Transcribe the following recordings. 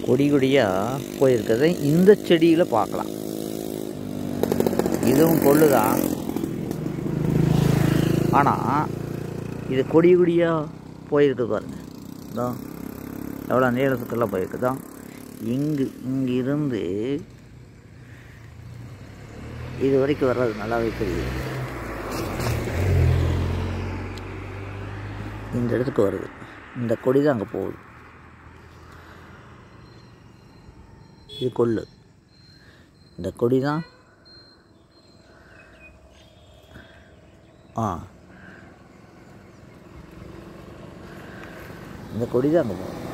கொடி கொடியாக போயிருக்கிறத இந்த செடியில் பார்க்கலாம் இதுவும் கொள்ளுதான் ஆனால் இது கொடி கொடியாக போயிருக்கு பாருங்க இதோ எவ்வளோ நீளத்துக்கெல்லாம் போயிருக்குதோ இங்கு இங்கிருந்து இது வரைக்கும் வர்றது நல்லாவே தெரியுது இந்த இடத்துக்கு வருது இந்த கொடி தான் அங்கே போகுது இது கொள்ளு இந்த கொடி தான் ஆ இந்த கொடி தான் அங்கே போகும்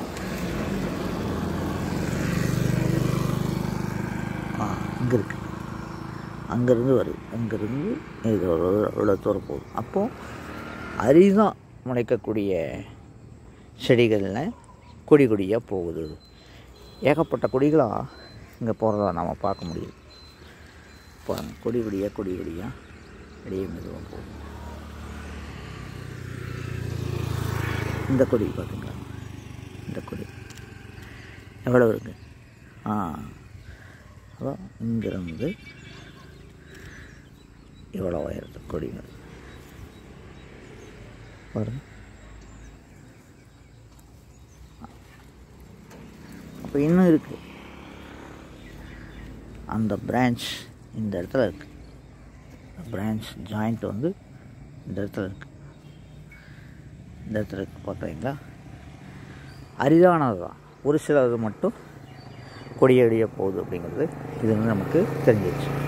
ஆ இங்கே இருக்கு அங்கேருந்து வருது அங்கேருந்து இது இவ்வளோ தூரம் போகுது அப்போது அரிதாக முளைக்கக்கூடிய செடிகளில் கொடி கொடியாக போகுது ஏகப்பட்ட கொடிகளாக இங்கே போகிறத நம்ம பார்க்க முடியுது பாருங்க கொடி கொடியாக கொடி கொடியாக இடையே மெதுவாக போகும் இந்த கொடி பார்த்துங்களா இந்த கொடி எவ்வளோ இருக்கு ஆ அப்போ இங்கிருந்து இவ்வளோ உயரத்து கொடிகள் பாருங்க அப்போ இன்னும் இருக்குது அந்த பிரான்ச் இந்த இடத்துல இருக்குது பிரான்ச் ஜாயிண்ட் வந்து இந்த இடத்துல இருக்குது இந்த இடத்துல இருக்கு பார்க்குறீங்களா அரிதானது தான் ஒரு சில இது மட்டும் கொடியடியாக போகுது அப்படிங்கிறது இது வந்து நமக்கு தெரிஞ்சிச்சு